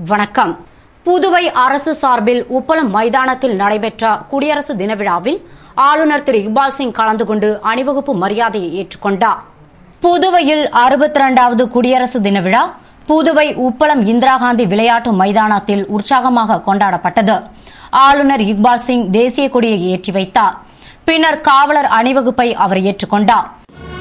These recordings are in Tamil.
வணக்கம் புதுவை அரசு சார்பில் உப்பளம் மைதானத்தில் நடைபெற்ற குடியரசு தின விழாவில் ஆளுநர் திரு இக்பால் சிங் கலந்து கொண்டு அணிவகுப்பு மரியாதையை ஏற்றுக்கொண்டார் புதுவையில் அறுபத்தி இரண்டாவது குடியரசு தின விழா புதுவை உப்பளம் இந்திரா காந்தி விளையாட்டு மைதானத்தில் உற்சாகமாக கொண்டாடப்பட்டது ஆளுநர் இக்பால் சிங் தேசிய கொடியை ஏற்றி வைத்தார் பின்னர் காவலர் அணிவகுப்பை அவர் ஏற்றுக்கொண்டார்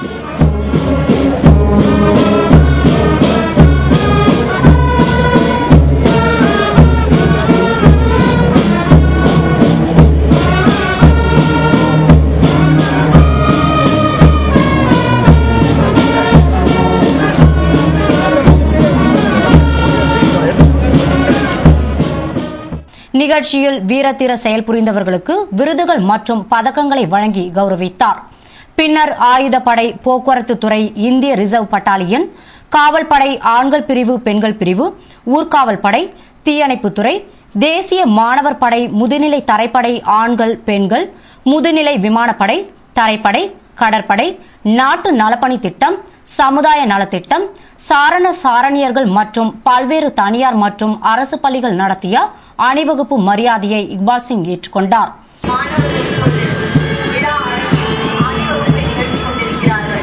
நிகழ்ச்சியில் வீரத்தீர செயல் புரிந்தவர்களுக்கு விருதுகள் மற்றும் பதக்கங்களை வழங்கி கௌரவித்தார் பின்னர் ஆயுதப்படை போக்குவரத்து துறை இந்திய ரிசர்வ் பட்டாலியன் காவல் படை ஆண்கள் பிரிவு பெண்கள் பிரிவு ஊர்காவல் படை தீயணைப்புத்துறை தேசிய மாணவர் படை முதுநிலை தரைப்படை ஆண்கள் பெண்கள் முதுநிலை விமானப்படை தரைப்படை கடற்படை நாட்டு நலப்பணி திட்டம் சமுதாய நலத்திட்டம் சாரண சாரணியர்கள் மற்றும் பல்வேறு தனியார் மற்றும் அரசு பள்ளிகள் நடத்திய அணிவகுப்பு மரியாதையை இக்பால் சிங் ஏற்றுக்கொண்டார் மாணவர்கள் இப்பொழுது விழா அரங்கில் அணிவகுப்பை நிகழ்த்திக் கொண்டிருக்கிறார்கள்.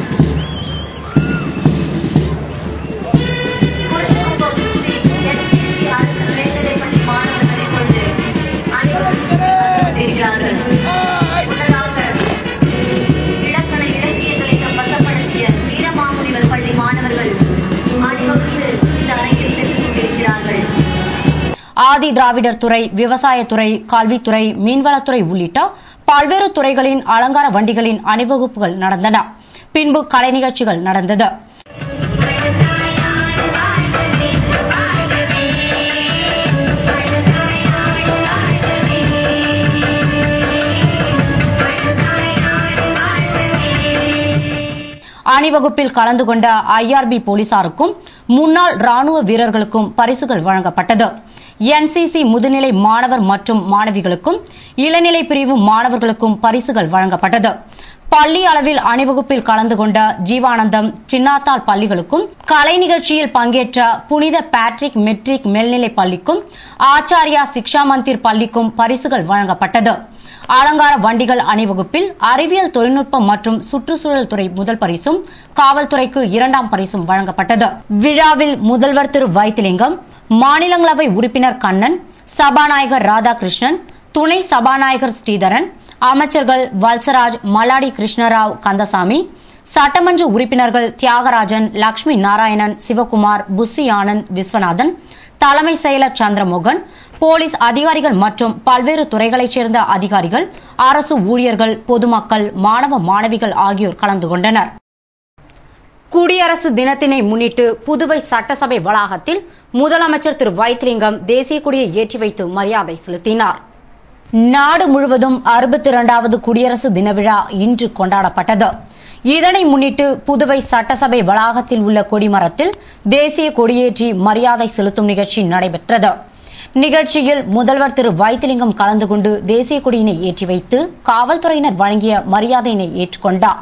குறிச்சிக்குப்பம் ஸ்ரீ SCC அரசு மேல்நிலைப்பள்ளி மாணவர்கள் இப்பொழுது அணிவகுப்பில் கலந்து கொண்டிருக்கிறார்கள். முன்னதாக இலக்கண இலக்கியங்களை தம் வசப்படுத்திய வீரமாமுனிவர் பள்ளி மாணவர்கள் அணிவகுத்து இந்த அரங்கில் சென்று கொண்டிருக்கிறார்கள் ஆதி திராவிடர் துறை விவசாயத்துறை கல்வித்துறை மீன்வளத்துறை உள்ளிட்ட பல்வேறு துறைகளின் அலங்கார வண்டிகளின் அணிவகுப்புகள் நடந்தன பின்பு கலை நிகழ்ச்சிகள் நடந்தது அணிவகுப்பில் கலந்து கொண்ட ஐஆர்பி போலீசாருக்கும் முன்னாள் ராணுவ வீரர்களுக்கும் பரிசுகள் வழங்கப்பட்டது என்சிசி முதுநிலை மாணவர் மற்றும் மாணவிகளுக்கும் இளநிலை பிரிவு மாணவர்களுக்கும் பரிசுகள் வழங்கப்பட்டது பள்ளி அளவில் அணிவகுப்பில் கலந்து கொண்ட ஜீவானந்தம் சின்னாத்தாள் பள்ளிகளுக்கும் கலை நிகழ்ச்சியில் பங்கேற்ற புனித பேட்ரிக் மெட்ரிக் மேல்நிலைப் பள்ளிக்கும் ஆச்சாரியா சிக்ஷா மந்திர் பள்ளிக்கும் பரிசுகள் வழங்கப்பட்டது அலங்கார வண்டிகள் அணிவகுப்பில் அறிவியல் தொழில்நுட்பம் மற்றும் சுற்றுச்சூழல் துறை முதல் பரிசும் காவல்துறைக்கு இரண்டாம் பரிசும் வழங்கப்பட்டது விழாவில் முதல்வர் திரு வைத்திலிங்கம் மாநிலங்களவை உறுப்பினர் கண்ணன் சபாநாயகர் ராதாகிருஷ்ணன் துணை சபாநாயகர் ஸ்ரீதரன் அமைச்சர்கள் வல்சராஜ் மல்லாடி கிருஷ்ணராவ் கந்தசாமி சட்டமன்ற உறுப்பினர்கள் தியாகராஜன் லட்சுமி நாராயணன் சிவகுமார் புஸ்ஸி ஆனந்த் விஸ்வநாதன் தலைமை செயலர் சந்திரமோகன் போலீஸ் அதிகாரிகள் மற்றும் பல்வேறு துறைகளைச் சேர்ந்த அதிகாரிகள் அரசு ஊழியர்கள் பொதுமக்கள் மாணவ மாணவிகள் ஆகியோர் கலந்து கொண்டனர் குடியரசு தினத்தினை முன்னிட்டு புதுவை சட்டசபை வளாகத்தில் முதலமைச்சர் திரு வைத்திலிங்கம் தேசிய கொடியை ஏற்றி வைத்து மரியாதை செலுத்தினார் நாடு முழுவதும் அறுபத்தி இரண்டாவது குடியரசு தின விழா இன்று கொண்டாடப்பட்டது இதனை முன்னிட்டு புதுவை சட்டசபை வளாகத்தில் உள்ள கொடிமரத்தில் தேசிய கொடியேற்றி மரியாதை செலுத்தும் நிகழ்ச்சி நடைபெற்றது நிகழ்ச்சியில் முதல்வர் திரு வைத்திலிங்கம் கலந்து கொண்டு தேசிய கொடியினை ஏற்றி வைத்து காவல்துறையினர் வழங்கிய மரியாதையினை ஏற்றுக்கொண்டார்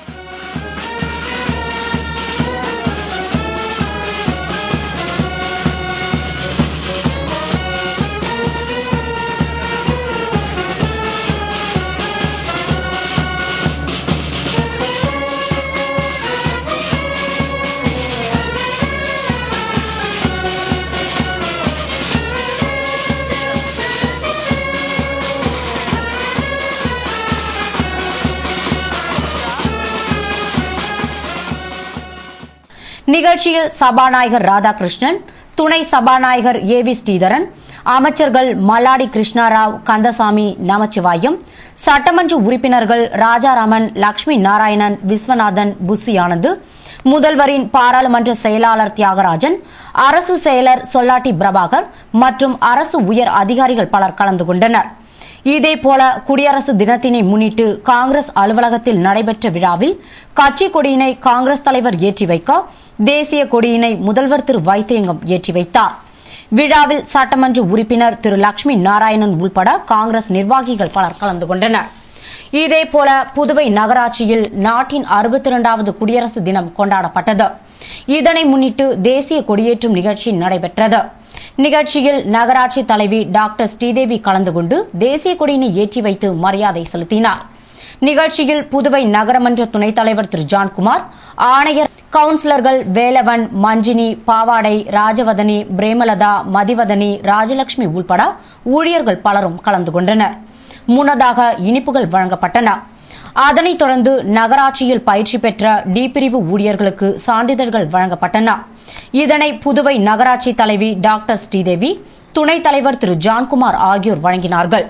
நிகழ்ச்சியில் சபாநாயகர் ராதாகிருஷ்ணன் துணை சபாநாயகர் ஏ வி ஸ்ரீதரன் அமைச்சர்கள் மல்லாடி கிருஷ்ணாராவ் கந்தசாமி நமச்சிவாயம் சட்டமன்ற உறுப்பினர்கள் ராஜாராமன் லட்சுமி நாராயணன் விஸ்வநாதன் புஸ்ஸி ஆனந்த் முதல்வரின் பாராளுமன்ற செயலாளர் தியாகராஜன் அரசு செயலர் சொல்லாட்டி பிரபாகர் மற்றும் அரசு உயர் அதிகாரிகள் பலர் கலந்து கொண்டனர் இதேபோல குடியரசு தினத்தினை முன்னிட்டு காங்கிரஸ் அலுவலகத்தில் நடைபெற்ற விழாவில் கட்சி கொடியினை காங்கிரஸ் தலைவர் ஏற்றி வைக்க தேசிய கொடியினை முதல்வர் திரு வைத்திலிங்கம் ஏற்றி வைத்தார் விழாவில் சட்டமன்ற உறுப்பினர் திரு லட்சுமி நாராயணன் உள்பட காங்கிரஸ் நிர்வாகிகள் பலர் கலந்து கொண்டனர் இதேபோல புதுவை நகராட்சியில் நாட்டின் அறுபத்தி இரண்டாவது குடியரசு தினம் கொண்டாடப்பட்டது இதனை முன்னிட்டு தேசிய கொடியேற்றும் நிகழ்ச்சி நடைபெற்றது நிகழ்ச்சியில் நகராட்சி தலைவி டாக்டர் ஸ்ரீதேவி கலந்து கொண்டு தேசிய கொடியினை ஏற்றி வைத்து மரியாதை செலுத்தினார் நிகழ்ச்சியில் புதுவை நகரமன்ற துணைத் தலைவர் திரு ஜான்குமார் ஆணையர் கவுன்சிலர்கள் வேலவன் மஞ்சினி பாவாடை ராஜவதனி பிரேமலதா மதிவதனி ராஜலட்சுமி உள்பட ஊழியர்கள் பலரும் கலந்து கொண்டனர் முன்னதாக இனிப்புகள் வழங்கப்பட்டன அதனைத் தொடர்ந்து நகராட்சியில் பயிற்சி பெற்ற டி பிரிவு ஊழியர்களுக்கு சான்றிதழ்கள் வழங்கப்பட்டன இதனை புதுவை நகராட்சி தலைவி டாக்டர் ஸ்ரீதேவி துணைத் தலைவர் திரு ஜான்குமார் ஆகியோர் வழங்கினார்கள்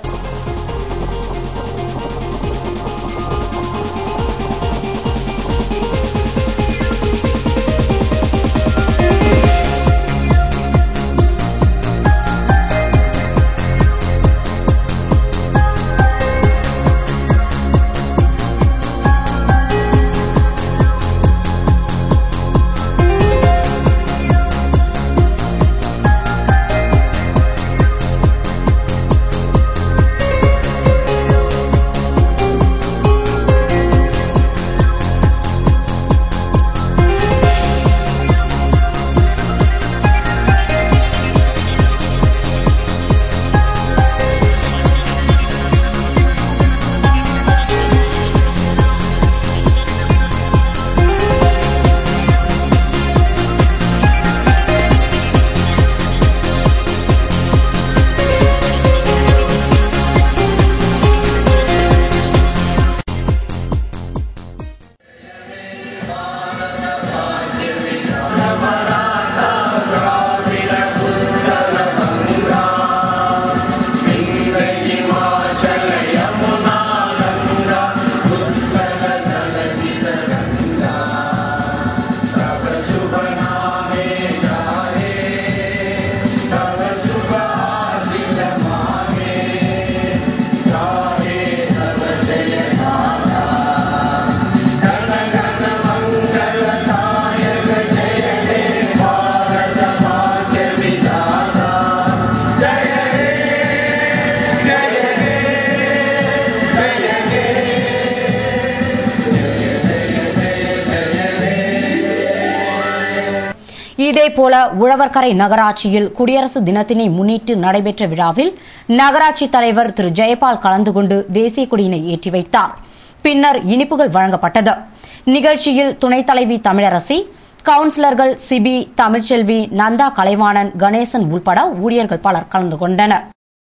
இதேபோல உழவர்கரை நகராட்சியில் குடியரசு தினத்தினை முன்னிட்டு நடைபெற்ற விழாவில் நகராட்சி தலைவர் திரு ஜெயபால் கலந்து கொண்டு தேசிய கொடியினை ஏற்றி வைத்தார் பின்னர் இனிப்புகள் வழங்கப்பட்டது நிகழ்ச்சியில் துணைத் தலைவி தமிழரசி கவுன்சிலர்கள் சிபி தமிழ்ச்செல்வி நந்தா கலைவாணன் கணேசன் உள்பட ஊழியர்கள் பலர் கலந்து கொண்டனர்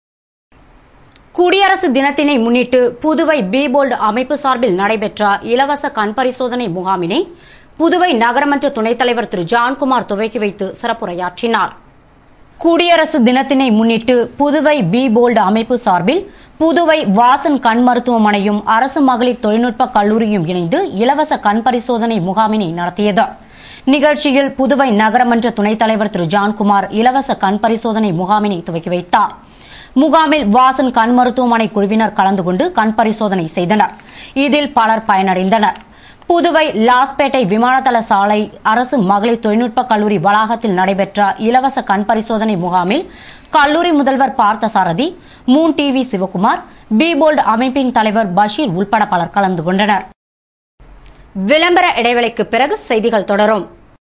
குடியரசு தினத்தினை முன்னிட்டு புதுவை பீபோல்டு அமைப்பு சார்பில் நடைபெற்ற இலவச கண் பரிசோதனை முகாமினை புதுவை நகரமன்ற துணைத் தலைவர் திரு ஜான்குமார் துவக்கி வைத்து சிறப்புரையாற்றினார் குடியரசு தினத்தினை முன்னிட்டு புதுவை பி போல்டு அமைப்பு சார்பில் புதுவை வாசன் கண் மருத்துவமனையும் அரசு மகளிர் தொழில்நுட்ப கல்லூரியும் இணைந்து இலவச கண் பரிசோதனை முகாமினை நடத்தியது நிகழ்ச்சியில் புதுவை நகரமன்ற துணைத் தலைவர் திரு ஜான்குமார் இலவச கண் பரிசோதனை முகாமினை துவக்கி வைத்தார் முகாமில் வாசன் கண் மருத்துவமனை குழுவினர் கலந்து கொண்டு கண் பரிசோதனை செய்தனர் இதில் பலர் பயனடைந்தனர் புதுவை லாஸ்பேட்டை விமானதள சாலை அரசு மகளிர் தொழில்நுட்ப கல்லூரி வளாகத்தில் நடைபெற்ற இலவச கண் பரிசோதனை முகாமில் கல்லூரி முதல்வர் பார்த்தசாரதி மூன் டிவி சிவகுமார் பீபோல்டு அமைப்பின் தலைவர் பஷீர் உள்பட பலர் கலந்து கொண்டனர் விளம்பர இடைவேளைக்கு பிறகு செய்திகள் தொடரும்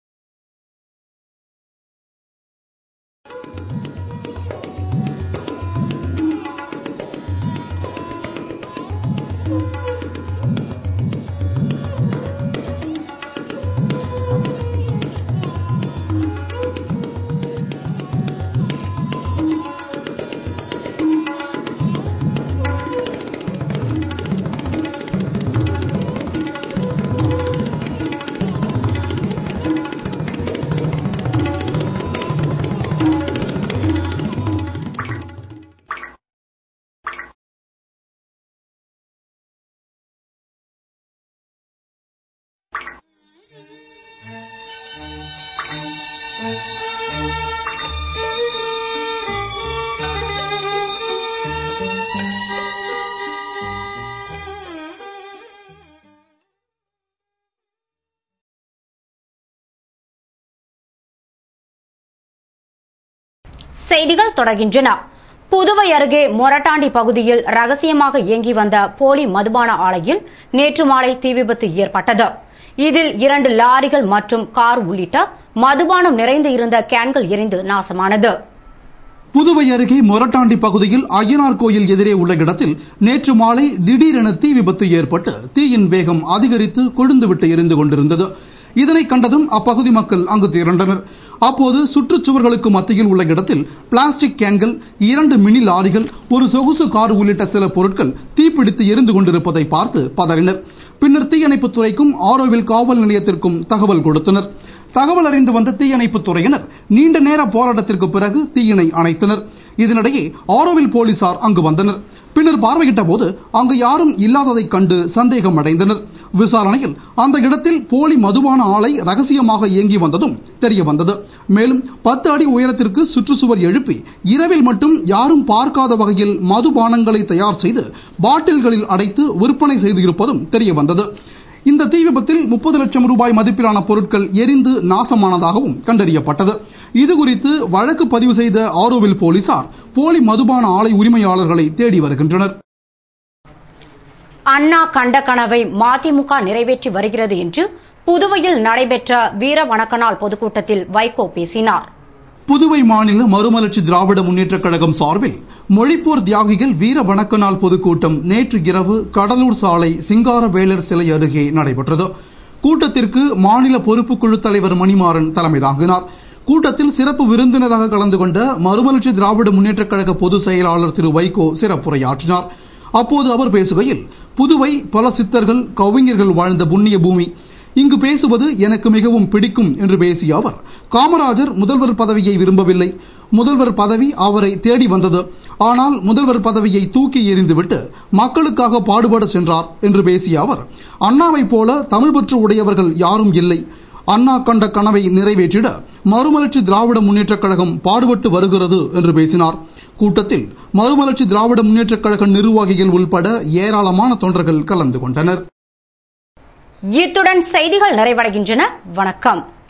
செய்திகள் தொடர்கின்றன புதுவை அருகே மொரட்டாண்டி பகுதியில் ரகசியமாக இயங்கி வந்த போலி மதுபான ஆலையில் நேற்று மாலை தீ விபத்து ஏற்பட்டது இதில் இரண்டு லாரிகள் மற்றும் கார் உள்ளிட்ட மதுபானம் நிறைந்து இருந்த கேன்கள் எரிந்து நாசமானது புதுவை அருகே மொரட்டாண்டி பகுதியில் ஐயனார் கோயில் எதிரே உள்ள இடத்தில் நேற்று மாலை திடீரென தீ விபத்து ஏற்பட்டு தீயின் வேகம் அதிகரித்து கொழுந்துவிட்டு எரிந்து கொண்டிருந்தது இதனை கண்டதும் அப்பகுதி மக்கள் அங்கு திரண்டனர் அப்போது சுற்றுச்சுவர்களுக்கு மத்தியில் உள்ள இடத்தில் பிளாஸ்டிக் கேன்கள் இரண்டு மினி லாரிகள் ஒரு சொகுசு கார் உள்ளிட்ட சில பொருட்கள் தீப்பிடித்து எரிந்து கொண்டிருப்பதை பார்த்து பதறினர் பின்னர் தீயணைப்புத் துறைக்கும் ஆரோவில் காவல் நிலையத்திற்கும் தகவல் கொடுத்தனர் தகவல் அறிந்து வந்த தீயணைப்புத் துறையினர் நீண்ட நேர போராட்டத்திற்கு பிறகு தீயினை அணைத்தனர் இதனிடையே ஆரோவில் போலீசார் அங்கு வந்தனர் பின்னர் பார்வையிட்ட போது அங்கு யாரும் இல்லாததைக் கண்டு சந்தேகம் அடைந்தனர் விசாரணையில் அந்த இடத்தில் போலி மதுபான ஆலை ரகசியமாக இயங்கி வந்ததும் தெரிய வந்தது மேலும் பத்து அடி உயரத்திற்கு சுற்றுச்சுவர் எழுப்பி இரவில் மட்டும் யாரும் பார்க்காத வகையில் மதுபானங்களை தயார் செய்து பாட்டில்களில் அடைத்து விற்பனை செய்து இருப்பதும் தெரிய வந்தது இந்த தீ விபத்தில் முப்பது லட்சம் ரூபாய் மதிப்பிலான பொருட்கள் எரிந்து நாசமானதாகவும் கண்டறியப்பட்டது இதுகுறித்து வழக்கு பதிவு செய்த ஆரோவில் போலீசார் போலி மதுபான ஆலை உரிமையாளர்களை தேடி வருகின்றனர் அண்ணா கண்ட கனவை மதிமுக நிறைவேற்றி வருகிறது என்று புதுவையில் நடைபெற்ற வீர வணக்க நாள் பொதுக்கூட்டத்தில் வைகோ பேசினார் புதுவை மாநில மறுமலர்ச்சி திராவிட முன்னேற்றக் கழகம் சார்பில் மொழிப்போர் தியாகிகள் வீர வணக்க நாள் பொதுக்கூட்டம் நேற்று இரவு கடலூர் சாலை சிங்காரவேலர் சிலை அருகே நடைபெற்றது கூட்டத்திற்கு மாநில பொறுப்புக்குழு தலைவர் மணிமாறன் தலைமை தாங்கினார் கூட்டத்தில் சிறப்பு விருந்தினராக கலந்து கொண்ட மறுமலர்ச்சி திராவிட முன்னேற்றக் கழக பொதுச் செயலாளர் திரு வைகோ சிறப்புரையாற்றினார் அப்போது அவர் பேசுகையில் புதுவை பல சித்தர்கள் கவிஞர்கள் வாழ்ந்த புண்ணிய பூமி இங்கு பேசுவது எனக்கு மிகவும் பிடிக்கும் என்று பேசிய அவர் காமராஜர் முதல்வர் பதவியை விரும்பவில்லை முதல்வர் பதவி அவரை தேடி வந்தது ஆனால் முதல்வர் பதவியை தூக்கி எறிந்துவிட்டு மக்களுக்காக பாடுபட சென்றார் என்று பேசிய அவர் அண்ணாவைப் போல தமிழ் பற்று உடையவர்கள் யாரும் இல்லை அண்ணா கண்ட கனவை நிறைவேற்றிட மறுமலர்ச்சி திராவிட முன்னேற்றக் கழகம் பாடுபட்டு வருகிறது என்று பேசினார் கூட்டத்தில் மறுமலர்ச்சி திராவிட முன்னேற்றக் கழக நிர்வாகிகள் உள்பட ஏராளமான தொண்டர்கள் கலந்து கொண்டனர் இத்துடன் செய்திகள் நிறைவடைகின்றன வணக்கம்